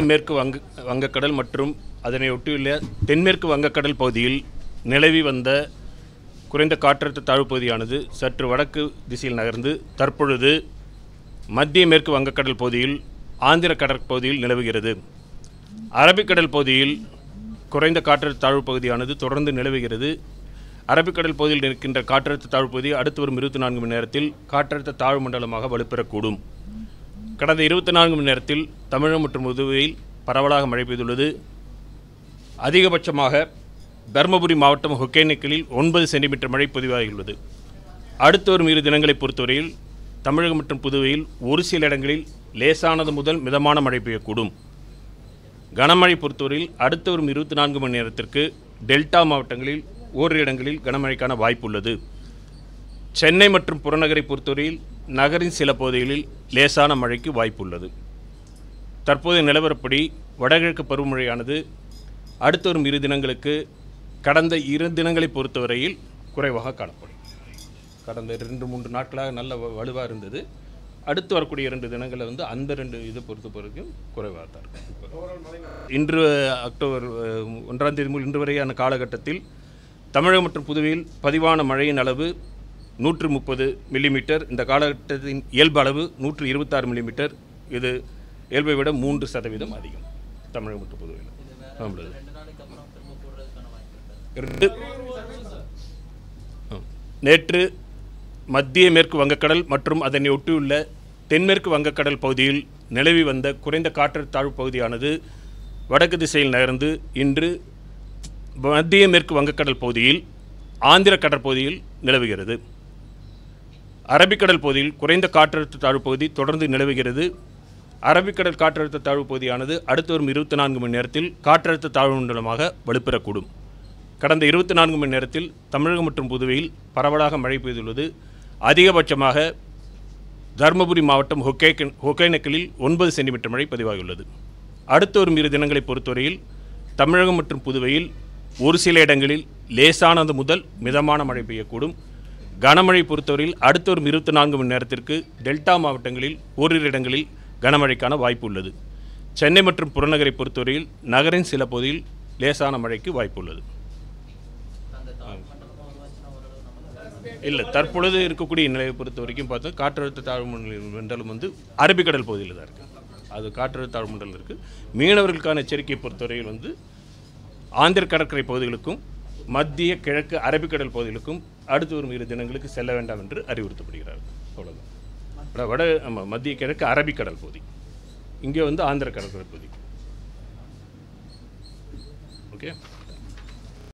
மேற்கு வங்க வங்கக்கடல் மற்றும் அதனை ஒட்டியுள்ள தென்மேற்கு வங்கக்கடல் பகுதியில் நிலவி வந்த குறைந்த காற்றழுத்த தாழ்வு பகுதியானது சற்று வடக்கு திசையில் நகர்ந்து தற்பொழுது மத்திய மேற்கு வங்கக்கடல் பகுதியில் ஆந்திர கடற்பகுதியில் நிலவுகிறது அரபிக்கடல் பகுதியில் குறைந்த காற்றழுத்த தாழ்வு பகுதியானது தொடர்ந்து நிலவுகிறது அரபிக்கடல் பகுதியில் இருக்கின்ற காற்றழுத்த தாழ்வு பகுதி அடுத்து வரும் இருபத்தி நான்கு மணி நேரத்தில் காற்றழுத்த தாழ்வு மண்டலமாக வலுப்பெறக்கூடும் கடந்த இருபத்தி நான்கு மணி நேரத்தில் தமிழகம் மற்றும் புதுவையில் பரவலாக மழை பெய்துள்ளது அதிகபட்சமாக தருமபுரி மாவட்டம் ஒகேனக்கலில் ஒன்பது சென்டிமீட்டர் மழை பதிவாகியுள்ளது அடுத்து வரும் இரு தினங்களை பொறுத்தவரையில் தமிழகம் மற்றும் புதுவையில் ஒரு சில இடங்களில் லேசானது முதல் மிதமான மழை பெய்யக்கூடும் கனமழை பொறுத்தவரையில் அடுத்து வரும் இருபத்தி நான்கு மணி நேரத்திற்கு டெல்டா மாவட்டங்களில் ஓரிரு இடங்களில் கனமழைக்கான வாய்ப்பு உள்ளது சென்னை மற்றும் புறநகரை பொறுத்தவரையில் நகரின் சில பகுதிகளில் லேசான மழைக்கு வாய்ப்பு உள்ளது தற்போதைய நிலவரப்படி வடகிழக்கு பருவமழையானது அடுத்து வரும் இரு தினங்களுக்கு கடந்த இரு தினங்களை பொறுத்தவரையில் குறைவாக காணப்படும் கடந்த ரெண்டு மூன்று நாட்களாக நல்ல வ- வலுவாக இருந்தது அடுத்து வரக்கூடிய இரண்டு தினங்களில் வந்து அந்த ரெண்டு இதை பொறுத்த வரைக்கும் குறைவாக தான் இருக்கும் இன்று அக்டோபர் அஹ், ஒன்றாம் தேதி முதல் இன்று வரையான காலகட்டத்தில் தமிழகம் மற்றும் புதுவையில் பதிவான மழையின் அளவு நூற்று முப்பது மில்லிமீட்டர் இந்த காலகட்டத்தின் இயல்பு அளவு நூற்று இருபத்தாறு மில்லிமீட்டர் இது இயல்பை விட மூன்று சதவீதம் அதிகம் தமிழகம் மற்றும் புதுவையில் ஆமாம். இரண்டு ஆ. நேற்று மத்திய மேற்கு வங்கக்கடல் மற்றும் அதனை ஒட்டியுள்ள தென்மேற்கு வங்கக்கடல் பகுதியில் நிலவி வந்த குறைந்த காற்றழுத்த தாழ்வு பகுதியானது வடக்கு திசையில் நகர்ந்து இன்று மத்திய மேற்கு வங்கக்கடல் பகுதியில் ஆந்திர கடற்பகுதியில் நிலவுகிறது அரபிக்கடல் பகுதியில் குறைந்த காற்றழுத்த தாழ்வு பகுதி தொடர்ந்து நிலவுகிறது அரபிக்கடல் காற்றழுத்த தாழ்வு பகுதியானது அடுத்து வரும் இருபத்தி நான்கு மணி நேரத்தில் காற்றழுத்த தாழ்வு மண்டலமாக வலுப்பெறக்கூடும் கடந்த இருபத்தி நான்கு மணி நேரத்தில் தமிழகம் மற்றும் புதுவையில் பரவலாக மழை பெய்துள்ளது அதிகபட்சமாக தருமபுரி மாவட்டம் ஹொக்கேக்கன் ஹொகேனக்கலில் ஒன்பது சென்டிமீட்டர் மழை பதிவாகியுள்ளது அடுத்து வரும் இரு தினங்களை பொறுத்தவரையில் தமிழகம் மற்றும் புதுவையில் ஒரு சில இடங்களில் லேசானது முதல் மிதமான மழை பெய்யக்கூடும் கனமழை பொறுத்தவரையில் அடுத்து வரும் இருபத்தி நான்கு மணி நேரத்திற்கு டெல்டா மாவட்டங்களில் ஓரிரு இடங்களில் கனமழைக்கான வாய்ப்பு உள்ளது சென்னை மற்றும் புறநகரை பொறுத்தவரையில் நகரின் சில பகுதியில் லேசான மழைக்கு வாய்ப்பு உள்ளது இல்லை தற்பொழுது இருக்கக்கூடிய நிலையை பொறுத்த வரைக்கும் பார்த்தா காற்றழுத்த தாழ்வு மண்டல- மண்டலம் வந்து அரபிக்கடல் பகுதியில் தான் இருக்குது அது காற்றழுத்த தாழ்வு மண்டலம் இருக்குது மீனவர்களுக்கான எச்சரிக்கையை பொறுத்தவரையில் வந்து ஆந்திர கடற்கரை பகுதிகளுக்கும் மத்திய கிழக்கு அரபிக்கடல் பகுதிகளுக்கும் அடுத்து வரும் இரு தினங்களுக்கு செல்ல வேண்டாம் என்று அறிவுறுத்தப்படுகிறார்கள் அவ்வளோதான் வட- வட ஆமாம் மத்திய கிழக்கு அரபிக்கடல் பகுதி இங்கே வந்து ஆந்திர கடற்கரை பகுதி ஓகே